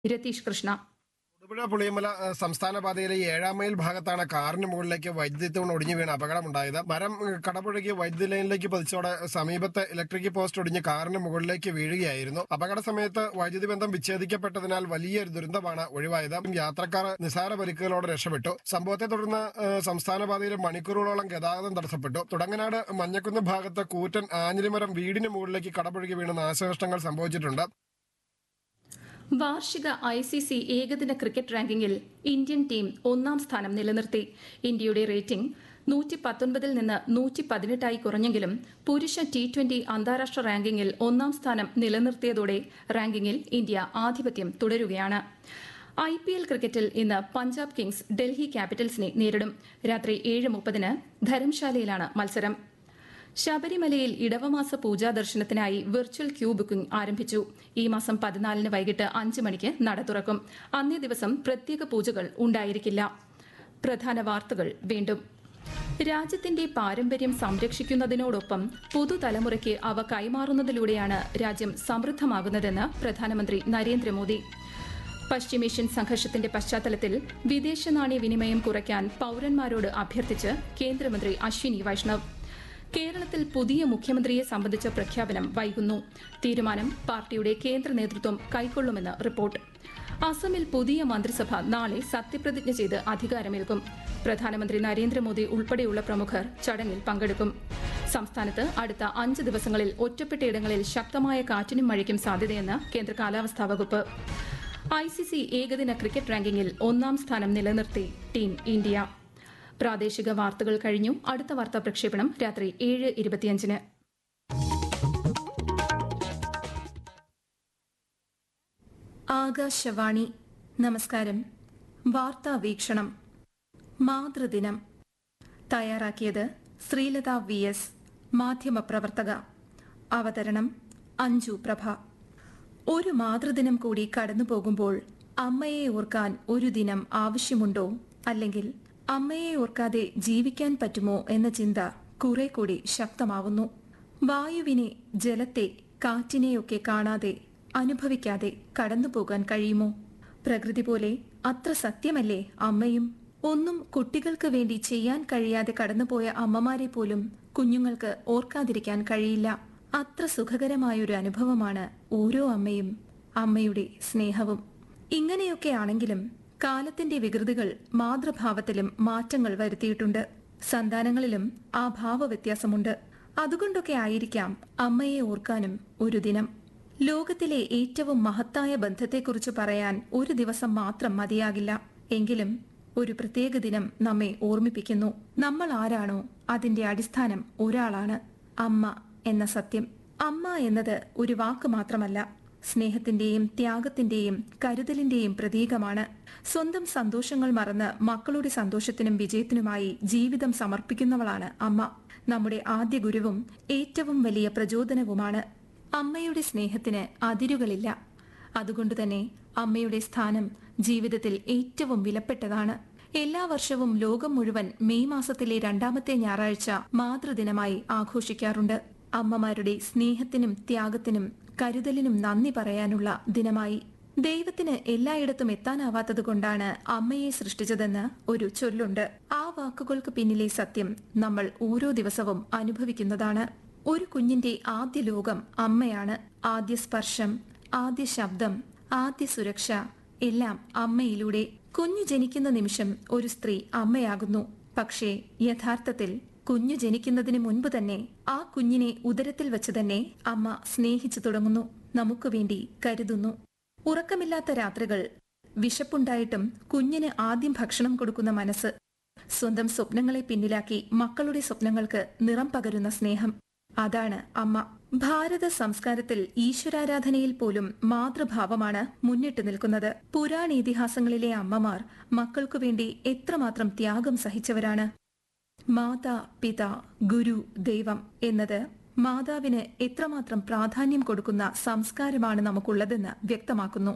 രതീഷ് കൃഷ്ണ തൊടുപുഴ പുളിയമല ഏഹ്, സംസ്ഥാന പാതയിലെ ഏഴാം മൈൽ ഭാഗത്താണ് കാറിന് മുകളിലേക്ക് വൈദ്യുതി തൂൺ ഒടിഞ്ഞു വീണ് അപകടമുണ്ടായത് മരം ഏഹ്, കടപുഴകി വൈദ്യുതി ലൈനിലേക്ക് പതിച്ചോടെ സമീപത്തെ ഇലക്ട്രിക് പോസ്റ്റ് ഒടിഞ്ഞ് കാറിന് മുകളിലേക്ക് വീഴുകയായിരുന്നു അപകട സമയത്ത് വൈദ്യുതി ബന്ധം വിച്ഛേദിക്കപ്പെട്ടതിനാൽ വലിയൊരു ദുരന്തമാണ് ഒഴിവായത് യാത്രക്കാർ നിസാര പരിക്കുകളോടെ രക്ഷപ്പെട്ടു സംഭവത്തെ തുടർന്ന് ഏഹ്, സംസ്ഥാന പാതയിൽ മണിക്കൂറുകളോളം ഗതാഗതം തടസ്സപ്പെട്ടു തുടങ്ങനാട് മഞ്ഞക്കുന്ന് ഭാഗത്ത് കൂറ്റൻ ആഞ്ഞിലിമരം വീടിന് മുകളിലേക്ക് കടപുഴകി വീണ് നാശനഷ്ടങ്ങൾ സംഭവിച്ചിട്ടുണ്ട് വാർഷിക ഐ സി സി ഏകദിന ക്രിക്കറ്റ് റാങ്കിങ്ങിൽ ഇന്ത്യൻ ടീം ഒന്നാം സ്ഥാനം നിലനിർത്തി ഇന്ത്യയുടെ റേറ്റിംഗ് നൂറ്റി പത്തൊൻപതിൽ നിന്ന് നൂറ്റി പതിനെട്ടായി കുറഞ്ഞെങ്കിലും പുരുഷ ടി ട്വന്റി അന്താരാഷ്ട്ര റാങ്കിങ്ങിൽ ഒന്നാം സ്ഥാനം നിലനിർത്തിയതോടെ റാങ്കിങ്ങിൽ ഇന്ത്യ ആധിപത്യം തുടരുകയാണ് ഐ പി എൽ ക്രിക്കറ്റിൽ ഇന്ന് പഞ്ചാബ് കിങ്സ് ഡൽഹി ക്യാപിറ്റൽസിനെ നേരിടും രാത്രി ഏഴ് മുപ്പതിന് ധരംശാലയിലാണ് മത്സരം ശബരിമലയിൽ ഇടവമാസ പൂജാ ദർശനത്തിനായി വെർച്വൽ ക്യൂ ബുക്കിംഗ് ആരംഭിച്ചു ഈ മാസം പതിനാലിന് വൈകിട്ട് അഞ്ച് മണിക്ക് നട തുറക്കും അന്നേ ദിവസം പ്രത്യേക പൂജകൾ ഉണ്ടായിരിക്കില്ല പ്രധാന വാർത്തകൾ വീണ്ടും രാജ്യത്തിന്റെ പാരമ്പര്യം സംരക്ഷിക്കുന്നതിനോടൊപ്പം പുതുതലമുറയ്ക്ക് അവ കൈമാറുന്നതിലൂടെയാണ് രാജ്യം സമൃദ്ധമാകുന്നതെന്ന് പ്രധാനമന്ത്രി നരേന്ദ്രമോദി പശ്ചിമേഷ്യൻ സംഘർഷത്തിന്റെ പശ്ചാത്തലത്തിൽ വിദേശ നാണയ വിനിമയം കുറയ്ക്കാൻ പൌരന്മാരോട് അഭ്യർത്ഥിച്ച് കേന്ദ്രമന്ത്രി അശ്വിനി വൈഷ്ണവ് കേരളത്തിൽ പുതിയ മുഖ്യമന്ത്രിയെ സംബന്ധിച്ച പ്രഖ്യാപനം വൈകുന്നു തീരുമാനം പാർട്ടിയുടെ കേന്ദ്ര നേതൃത്വം കൈക്കൊള്ളുമെന്ന് റിപ്പോർട്ട് അസമിൽ പുതിയ മന്ത്രിസഭ നാളെ സത്യപ്രതിജ്ഞ ചെയ്ത് അധികാരമേൽക്കും പ്രധാനമന്ത്രി നരേന്ദ്രമോദി ഉൾപ്പെടെയുള്ള പ്രമുഖർ ചടങ്ങിൽ പങ്കെടുക്കും സംസ്ഥാനത്ത് അടുത്ത അഞ്ച് ദിവസങ്ങളിൽ ഒറ്റപ്പെട്ടയിടങ്ങളിൽ ശക്തമായ കാറ്റിനും മഴയ്ക്കും സാധ്യതയെന്ന് കേന്ദ്ര കാലാവസ്ഥാ വകുപ്പ് ഐ സി സി ഏകദിന ക്രിക്കറ്റ് റാങ്കിങ്ങിൽ ഒന്നാം സ്ഥാനം നിലനിർത്തി ടീം ഇന്ത്യ പ്രാദേശിക വാർത്തകൾ കഴിഞ്ഞു അടുത്ത വാർത്താ പ്രക്ഷേപണം രാത്രി ഏഴ് ഇരുപത്തിയഞ്ചിന് ആകാശവാണി നമസ്കാരം വാർത്താ വീക്ഷണം മാതൃദിനം തയ്യാറാക്കിയത് ശ്രീലത വി എസ് മാധ്യമപ്രവർത്തക അവതരണം അഞ്ജു പ്രഭ ഒരു മാതൃദിനം കൂടി കടന്നു പോകുമ്പോൾ അമ്മയെ ഓർക്കാൻ ഒരു ദിനം ആവശ്യമുണ്ടോ അല്ലെങ്കിൽ അമ്മയെ ഓർക്കാതെ ജീവിക്കാൻ പറ്റുമോ എന്ന ചിന്ത കുറെ കൂടി ശക്തമാവുന്നു വായുവിനെ ജലത്തെ കാറ്റിനെയൊക്കെ കാണാതെ അനുഭവിക്കാതെ കടന്നുപോകാൻ കഴിയുമോ പ്രകൃതി പോലെ അത്ര സത്യമല്ലേ അമ്മയും ഒന്നും കുട്ടികൾക്ക് വേണ്ടി ചെയ്യാൻ കഴിയാതെ കടന്നുപോയ അമ്മമാരെ പോലും കുഞ്ഞുങ്ങൾക്ക് ഓർക്കാതിരിക്കാൻ കഴിയില്ല അത്ര സുഖകരമായൊരു അനുഭവമാണ് ഓരോ അമ്മയും അമ്മയുടെ സ്നേഹവും ഇങ്ങനെയൊക്കെ ആണെങ്കിലും കാലത്തിന്റെ വികൃതികൾ മാതൃഭാവത്തിലും മാറ്റങ്ങൾ വരുത്തിയിട്ടുണ്ട് സന്താനങ്ങളിലും ആ ഭാവവ്യത്യാസമുണ്ട് അതുകൊണ്ടൊക്കെ ആയിരിക്കാം അമ്മയെ ഓർക്കാനും ഒരു ദിനം ലോകത്തിലെ ഏറ്റവും മഹത്തായ ബന്ധത്തെക്കുറിച്ച് പറയാൻ ഒരു ദിവസം മാത്രം മതിയാകില്ല എങ്കിലും ഒരു പ്രത്യേക ദിനം നമ്മെ ഓർമ്മിപ്പിക്കുന്നു നമ്മൾ ആരാണോ അതിന്റെ അടിസ്ഥാനം ഒരാളാണ് അമ്മ എന്ന സത്യം അമ്മ എന്നത് ഒരു വാക്ക് മാത്രമല്ല സ്നേഹത്തിന്റെയും ത്യാഗത്തിന്റെയും കരുതലിന്റെയും പ്രതീകമാണ് സ്വന്തം സന്തോഷങ്ങൾ മറന്ന് മക്കളുടെ സന്തോഷത്തിനും വിജയത്തിനുമായി ജീവിതം സമർപ്പിക്കുന്നവളാണ് അമ്മ നമ്മുടെ ആദ്യ ഗുരുവും ഏറ്റവും വലിയ പ്രചോദനവുമാണ് അമ്മയുടെ സ്നേഹത്തിന് അതിരുകളില്ല അതുകൊണ്ട് തന്നെ അമ്മയുടെ സ്ഥാനം ജീവിതത്തിൽ ഏറ്റവും വിലപ്പെട്ടതാണ് എല്ലാ വർഷവും ലോകം മുഴുവൻ മെയ് മാസത്തിലെ രണ്ടാമത്തെ ഞായറാഴ്ച മാതൃദിനമായി ആഘോഷിക്കാറുണ്ട് അമ്മമാരുടെ സ്നേഹത്തിനും ത്യാഗത്തിനും കരുതലിനും നന്ദി പറയാനുള്ള ദിനമായി ദൈവത്തിന് എല്ലായിടത്തും എത്താനാവാത്തതുകൊണ്ടാണ് അമ്മയെ സൃഷ്ടിച്ചതെന്ന് ഒരു ചൊല്ലുണ്ട് ആ വാക്കുകൾക്ക് പിന്നിലെ സത്യം നമ്മൾ ഓരോ ദിവസവും അനുഭവിക്കുന്നതാണ് ഒരു കുഞ്ഞിന്റെ ആദ്യ ലോകം അമ്മയാണ് ആദ്യ സ്പർശം ആദ്യ ശബ്ദം ആദ്യ സുരക്ഷ എല്ലാം അമ്മയിലൂടെ കുഞ്ഞു ജനിക്കുന്ന നിമിഷം ഒരു സ്ത്രീ അമ്മയാകുന്നു പക്ഷേ യഥാർത്ഥത്തിൽ കുഞ്ഞു ജനിക്കുന്നതിന് മുൻപ് തന്നെ ആ കുഞ്ഞിനെ ഉദരത്തിൽ വെച്ച് തന്നെ അമ്മ സ്നേഹിച്ചു തുടങ്ങുന്നു നമുക്ക് വേണ്ടി കരുതുന്നു ഉറക്കമില്ലാത്ത രാത്രികൾ വിശപ്പുണ്ടായിട്ടും കുഞ്ഞിന് ആദ്യം ഭക്ഷണം കൊടുക്കുന്ന മനസ്സ് സ്വന്തം സ്വപ്നങ്ങളെ പിന്നിലാക്കി മക്കളുടെ സ്വപ്നങ്ങൾക്ക് നിറം പകരുന്ന സ്നേഹം അതാണ് അമ്മ ഭാരത സംസ്കാരത്തിൽ ഈശ്വരാരാധനയിൽ പോലും മാതൃഭാവമാണ് മുന്നിട്ട് നിൽക്കുന്നത് പുരാണ ഇതിഹാസങ്ങളിലെ അമ്മമാർ മക്കൾക്കു വേണ്ടി എത്രമാത്രം ത്യാഗം സഹിച്ചവരാണ് മാതാ പിത ഗുരു ദൈവം എന്നത് മാതാവിന് എത്രമാത്രം പ്രാധാന്യം കൊടുക്കുന്ന സംസ്കാരമാണ് നമുക്കുള്ളതെന്ന് വ്യക്തമാക്കുന്നു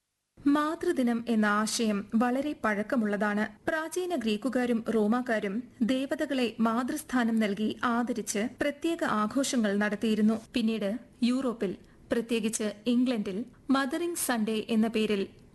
മാതൃദിനം എന്ന ആശയം വളരെ പഴക്കമുള്ളതാണ് പ്രാചീന ഗ്രീക്കുകാരും റോമാക്കാരും ദേവതകളെ മാതൃസ്ഥാനം നൽകി ആദരിച്ച് പ്രത്യേക ആഘോഷങ്ങൾ നടത്തിയിരുന്നു പിന്നീട് യൂറോപ്പിൽ പ്രത്യേകിച്ച് ഇംഗ്ലണ്ടിൽ മദറിംഗ് സൺഡേ എന്ന പേരിൽ